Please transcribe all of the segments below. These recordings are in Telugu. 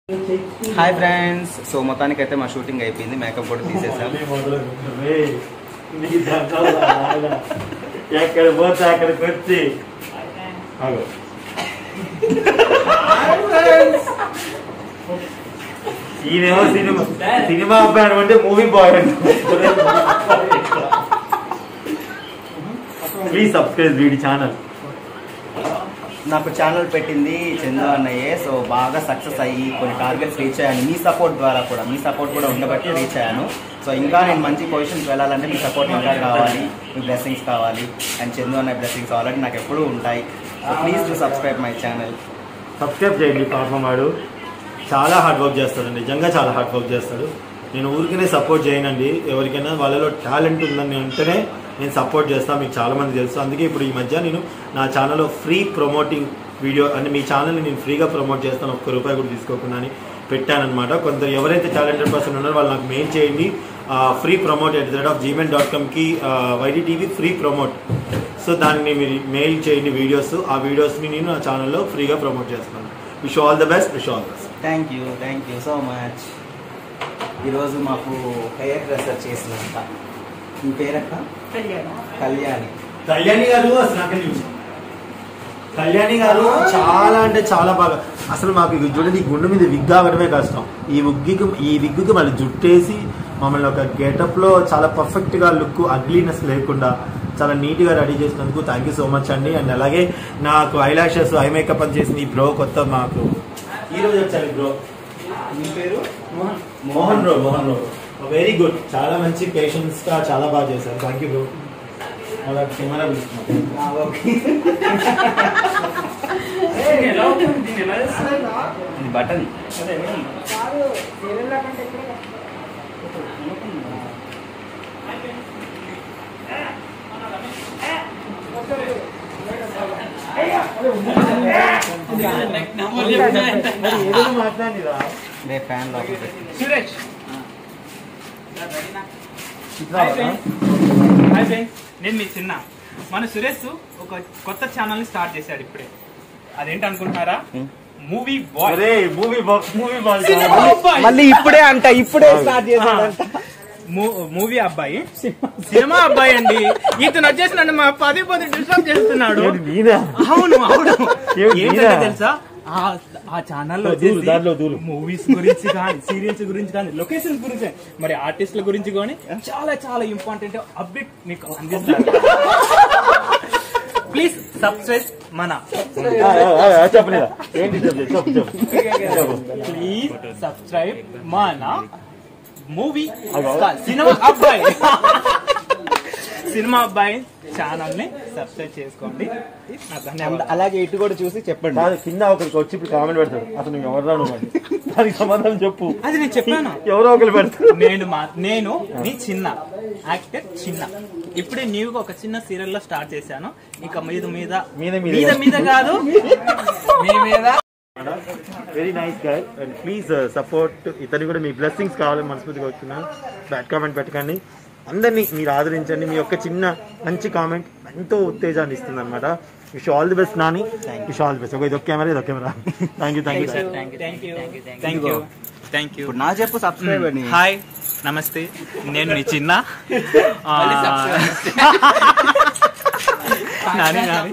హాయ్ ఫ్రెండ్స్ సో మొత్తానికి అయితే మా షూటింగ్ అయిపోయింది మేకప్ కూడా తీసేసాం ఎక్కడ పోతే అక్కడికి వచ్చి ఆగు. ఈయనేమో సినిమా సినిమా అబ్బాయి అంటే మూవీ బాయ్ ప్లీజ్ సబ్స్క్రైబ్ వీడి ఛానల్ నాకు ఛానల్ పెట్టింది చందు అన్నయ్యే సో బాగా సక్సెస్ అయ్యి కొన్ని టార్గెట్స్ రీచ్ అయ్యాను మీ సపోర్ట్ ద్వారా కూడా మీ సపోర్ట్ కూడా ఉండబట్టి రీచ్ అయ్యాను సో ఇంకా నేను మంచి పొజిషన్కి వెళ్ళాలంటే మీ సపోర్ట్ ఇంకా కావాలి మీ బ్లెస్సింగ్స్ కావాలి అండ్ చందు అన్న బ్లెస్సింగ్స్ ఆల్రెడీ నాకు ఎప్పుడూ ఉంటాయి so please to subscribe my channel subscribe చేయండి పాపం వాడు చాలా హార్డ్ వర్క్ చేస్తాడు నిజంగా చాలా హార్డ్ వర్క్ చేస్తాడు నేను ఊరికనే సపోర్ట్ చేయనండి ఎవరికైనా వాళ్ళలో టాలెంట్ ఉందని వెంటనే నేను సపోర్ట్ చేస్తాను మీకు చాలా మంది తెలుసు అందుకే ఇప్పుడు ఈ మధ్య నేను నా ఛానల్లో ఫ్రీ ప్రమోటింగ్ వీడియో అంటే మీ ఛానల్ని నేను ఫ్రీగా ప్రమోట్ చేస్తాను ఒక్క రూపాయి కూడా తీసుకోకుండా అని పెట్టానమాట కొందరు ఎవరైతే టాలెంటెడ్ పర్సన్ ఉన్నారో వాళ్ళు నాకు మెయిల్ చేయండి free promote at the rate of gmail dot కామ్కి Y D TV free promote so దాన్ని మీరు మెయిల్ చేయండి వీడియోస్ ఆ వీడియోస్ని నేను నా ఛానల్లో ఫ్రీగా ప్రమోట్ చేస్తాను wish all the best wish all the best thank you thank you so much ఈరోజు మాకు హెయిర్ డ్రెస్సర్ చేసినంత మీ పేరక్క కళ్యాణి కళ్యాణి గారు అసలు నాకే చూసి కళ్యాణి గారు చాలా అంటే చాలా బాగా అసలు మాకు ఇది చూడండి ఈ గుండె మీద విగ్ ఆగడమే కష్టం ఈ విగ్గికి ఈ విగ్గుకి మళ్ళీ జుట్టేసి మమ్మల్ని ఒక గెటప్ లో చాలా పర్ఫెక్ట్ గా లుక్ అగ్లీనెస్ లేకుండా చాలా నీట్ గా రెడీ చేసినందుకు థ్యాంక్ యూ సో మచ్ అండి అండ్ అలాగే నాకు ఐ లాషెస్ ఐ మేకప్ అని చేసిన ఈ బ్రో కొత్త మాకు ఈ రోజు వచ్చారు బ్రో మీ పేరు Mohan Mohan bro Mohan bro very good చాలా మంచి పేషెన్స్ గా చాలా బాగా చేశారు థ్యాంక్ యూ బ్రో అలా కెమెరా పిలుస్తున్నాం ఓకే ఇది బటన్ ఏదైనా మాట్లాడిరా రే ఫ్యాన్ లోపల పెట్టి. Suresh Chitra hi friends hi friends నేను మీ చిన్న మన సురేష్ ఒక కొత్త ఛానల్ ని స్టార్ట్ చేశాడు ఇప్పుడే అదేంటి అనుకుంటున్నారా Hmm. మూవీ బాయ్ అరే మూవీ బాక్స్ మూవీ బాక్స్ సినిమా అబ్బాయి మళ్ళీ ఇప్పుడే అంట ఇప్పుడే స్టార్ట్ చేశాడంట మూవీ అబ్బాయి సినిమా అబ్బాయి అండి ఇతను వచ్చేసి నన్ను మా పదే పదే డిస్టర్బ్ చేస్తున్నాడు నీదా అవును అవును ఏమిటి ఏంటంటే మీరా? తెలుసా ఆ ఆ ఛానల్లో దూరు, దాంట్లో దూరు. మూవీస్ గురించి కానీ సీరియల్స్ గురించి కానీ లొకేషన్స్ గురించి మరి ఆర్టిస్టుల గురించి కానీ చాలా చాలా ఇంపార్టెంట్ అప్డేట్ మీకు అందిస్తారు ప్లీజ్ సబ్స్క్రైబ్ మన చెప్పలేదా ఏంటి చెప్పలేదు చెప్పు చెప్పు ప్లీజ్ సబ్స్క్రైబ్ మన మూవీ సినిమా అబ్బాయి సినిమా అబ్బాయి ఛానల్ ని సబ్స్క్రైబ్ చేసుకోండి నా ధన్యవాదాలు అలాగే ఇటు కూడా చూసి చెప్పండి కాదు కింద ఒకరికి వచ్చి ఇప్పుడు కామెంట్ పెడతాడు అసలు నువ్వు ఎవరు రాను అని దానికి సమాధానం చెప్పు అది నేను చెప్పాను ఎవరో ఒకరు పెడతారు నేను మా నేను నీ చిన్న యాక్టర్ చిన్న ఇప్పుడే న్యూగా ఒక చిన్న సీరియల్ లో స్టార్ట్ చేశాను ఇక మీద మీద మీద మీద. మీద మీద కాదు మీ మీద very nice guy and please support ఇతని కూడా మీ బ్లెస్సింగ్స్ కావాలని మనస్ఫూర్తిగా వచ్చినాను బ్యాడ్ కామెంట్ పెట్టకండి అందరినీ మీరు ఆదరించండి మీ యొక్క చిన్న మంచి కామెంట్ ఎంతో ఉత్తేజాన్ని ఇస్తుంది అనమాట wish all the best Nani wish all the best ఒక ఇది ఒక కెమెరా ఇది ఒక camera thank you thank you sir thank you thank you thank you ఇప్పుడు నా చెప్పు సబ్స్క్రైబ్ అని హాయ్ నమస్తే నేను మీ చిన్న ఆ, నాని నాని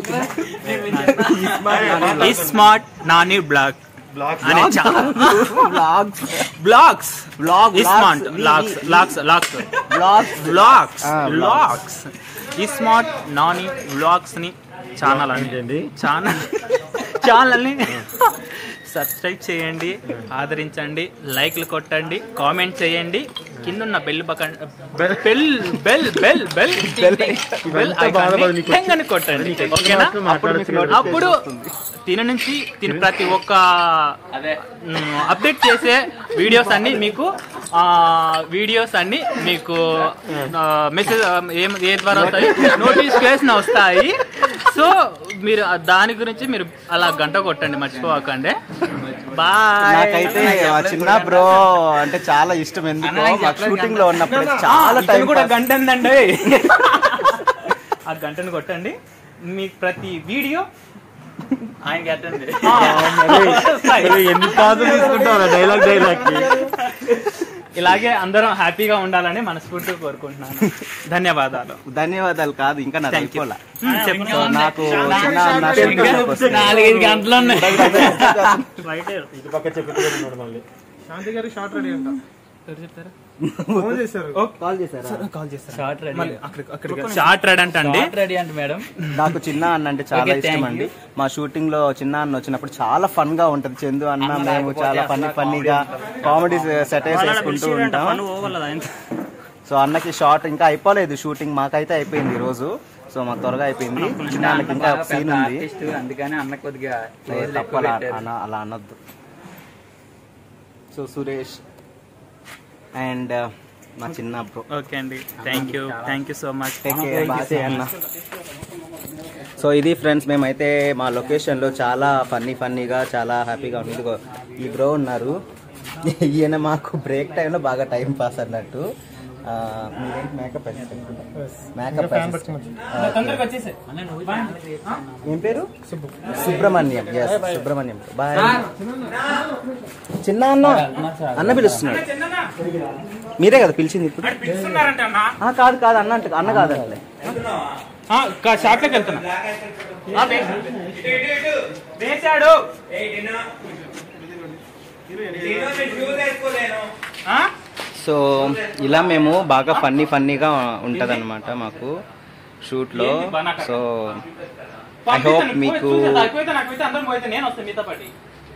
ఈ స్మార్ట్ నాని బ్లాగ్ అనే బ్లాగ్స్ బ్లాగ్స్ Vlog, ఈ స్మార్ట్ vlogs, లాక్స్ vi- లాక్స్ లాక్స్ బ్లాగ్స్ బ్లాగ్స్ Ah, బ్లాగ్స్ ఈ స్మార్ట్ నాని బ్లాగ్స్ ని ఛానల్ అండి ఏంటండి ఛానల్ ఛానల్ ని సబ్స్క్రైబ్ చేయండి ఆదరించండి లైక్లు కొట్టండి కామెంట్ చేయండి కింద ఉన్న bell button bell bell bell bell bell ఇవంతా బాధపడి నీకు వచ్చి- ఐకాన్ కొట్టండి నీకు వచ్చి ఓకేనా మాత్రం మాట్లాడచ్చు అప్పుడు తిన నుంచి తిన ప్రతి ఒక్క అప్డేట్ చేసే వీడియోస్ అన్ని మీకు ఆ వీడియోస్ అన్ని మీకు మెసేజ్ ఏం ఏ ద్వారా వస్తాయి నోటిఫికేషన్ వస్తాయి సో మీరు ఆ దాని గురించి మీరు అలా గంట కొట్టండి మర్చిపోకండి బాయ్ నాకైతే ఆ చిన్న బ్రో అంటే చాలా ఇష్టం ఎందుకో మాకు షూటింగ్ లో ఉన్నప్పుడు చాలా టైం కూడా గంట ఉందండి ఆ గంటను కొట్టండి మీకు ప్రతి వీడియో ఆయనకి ఎట్టండి ఎన్ని పాజులు తీసుకుంటారా డైలాగ్ డైలాగ్ కి ఇలాగే అందరం హ్యాపీగా ఉండాలని మనస్ఫూర్తిగా కోరుకుంటున్నాను ధన్యవాదాలు ధన్యవాదాలు కాదు ఇంకా నా Thank you. అయిపోలా చెప్పు. సో నాకు చిన్న అన్న shooting లోకి వస్తుంది. నాలుగైదు గంటలు ఉన్నాయి ఇటు పక్క చెప్పుతున్నాడు మళ్ళీ శాంతి గారి షార్ట్ రెడీ అంట ఫోన్ చేశారు కాల్ చేశారా షార్ట్ రెడీ మళ్ళీ అక్కడికి అక్కడికి షార్ట్ రెడీ అంటే అండి షార్ట్ రెడీ అంటే మేడం నాకు చిన్న అన్న అంటే చాలా Okay, ఇష్టం thank అండి మా షూటింగ్ లో చిన్న అన్న వచ్చినప్పుడు చాలా ఫన్ గా ఉంటది చందు అన్న అన్న మేము లేకపోతే చాలా ఫన్నీ అసలు ఫన్నీగా కామెడీ సెటైర్స్ వేసుకుంటూ ఉంటాం సో అన్నకి షార్ట్ ఇంకా అయిపోలేదు షూటింగ్ మాకైతే అయిపోయింది ఈ రోజు సో మాకు త్వరగా అయిపోయింది చిన్న అన్నకి ఇంకా ఒక సీన్ ఉంది ఆర్టిస్ట్ అందుకని అన్న కొద్దిగా సో ప్లేయర్లు తప్పు ఎక్కువ అలా పెట్టారు. అన- అలా అనొద్దు సో సురేష్ అండ్ మా చిన్న బ్రో ఓకే అండి thank you thank you so much take care bye అన్న సో ఇది ఫ్రెండ్స్ మేమైతే మా లొకేషన్లో చాలా ఫన్నీ ఫన్నీగా చాలా హ్యాపీగా ఉంది ఇదిగో ఈ బ్రో ఉన్నారు ఈయన మాకు బ్రేక్ టైంలో బాగా టైం పాస్ అన్నట్టు ఆ, మీరేంటి మేకప్ మేకప్ ఏం పేరు సుబ్రహ్మణ్యం ఎస్ సుబ్రహ్మణ్యం బాయ్ చిన్న అన్న అన్న పిలుస్తున్నాడు మీరే కదా పిలిచింది ఇప్పుడు ఆ, కాదు కాదు అన్న అంటే అన్న కాదంటే షాప్లోకి వెళ్తున్నా వేశాడు ఆ? సో ఇలా మేము బాగా ఫన్నీ ఫన్నీగా ఉంటదన్నమాట మాకు షూట్ లో సో ఐ హోప్ మీకు చూసేది అయిపోతే నాకు అయితే అందరం పోతే నేను వస్తాను మీతో పాటు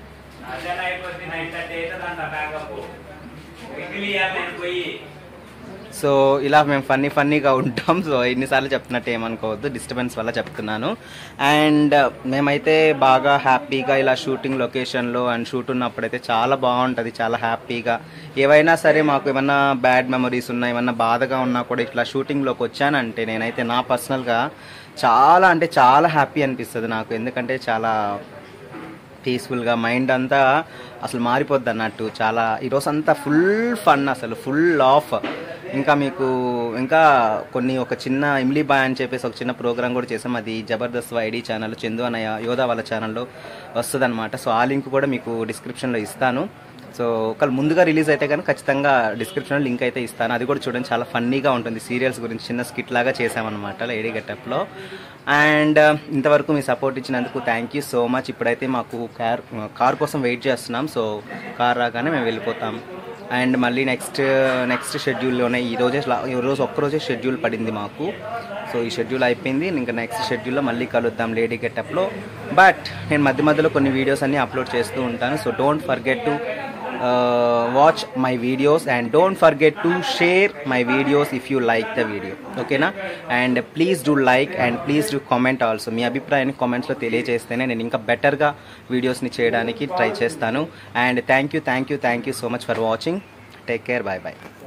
సో ఇలా మేము ఫన్నీ ఫన్నీగా ఉంటాం సో ఎన్నిసార్లు చెప్తున్నట్టు ఏమనుకోవద్దు డిస్టర్బెన్స్ వల్ల చెప్తున్నాను అండ్ మేమైతే బాగా హ్యాపీగా ఇలా షూటింగ్ లొకేషన్లో అండ్ షూట్ ఉన్నప్పుడైతే చాలా బాగుంటుంది చాలా హ్యాపీగా ఏవైనా సరే మాకు ఏమన్నా బ్యాడ్ మెమరీస్ ఉన్నా ఏమన్నా బాధగా ఉన్నా కూడా ఇట్లా షూటింగ్లోకి వచ్చానంటే నేనైతే నా పర్సనల్గా చాలా అంటే చాలా హ్యాపీ అనిపిస్తుంది నాకు ఎందుకంటే చాలా పీస్ఫుల్గా మైండ్ అంతా అసలు మారిపోద్ది అన్నట్టు చాలా ఈరోజు అంతా ఫుల్ ఫన్ అసలు ఫుల్ ఆఫ్ ఇంకా మీకు ఇంకా కొన్ని ఒక చిన్న ఇమ్లీ బాయ్ అని చెప్పేసి ఒక చిన్న ప్రోగ్రామ్ కూడా చేసాం అది జబర్దస్త్ ఐడి ఛానల్ చందు అన్నయ్య యోధా వాళ్ళ ఛానల్లో వస్తుంది సో ఆ లింక్ కూడా మీకు డిస్క్రిప్షన్లో ఇస్తాను సో ఒకళ్ళు ముందుగా రిలీజ్ అయితే కానీ ఖచ్చితంగా డిస్క్రిప్షన్లో లింక్ అయితే ఇస్తాను అది కూడా చూడండి చాలా ఫన్నీగా ఉంటుంది సీరియల్స్ గురించి చిన్న స్కిట్ లాగా చేసామన్నమాట లేడీ గెటప్లో అండ్ ఇంతవరకు మీ సపోర్ట్ ఇచ్చినందుకు థ్యాంక్ యూ సో మచ్ ఇప్పుడైతే మాకు కార్ కార్ కోసం వెయిట్ చేస్తున్నాం సో కార్ రాగానే మేము వెళ్ళిపోతాం అండ్ మళ్ళీ నెక్స్ట్ నెక్స్ట్ షెడ్యూల్లోనే ఈ రోజే లా- ఈ రోజు ఒక్కరోజే షెడ్యూల్ పడింది మాకు సో ఈ షెడ్యూల్ అయిపోయింది ఇంకా నెక్స్ట్ షెడ్యూల్లో మళ్ళీ కలుద్దాం లేడీ గెటప్లో బట్ నేను మధ్య మధ్యలో కొన్ని వీడియోస్ అన్ని అప్లోడ్ చేస్తూ ఉంటాను so don't forget to watch my videos and don't forget to share my videos if you like the video ఓకేనా and please do like and please do comment also మీ అభిప్రాయాన్ని కామెంట్స్లో తెలియజేస్తేనే నేను ఇంకా బెటర్గా వీడియోస్ని చేయడానికి ట్రై చేస్తాను and thank you thank you thank you so much for watching take care bye bye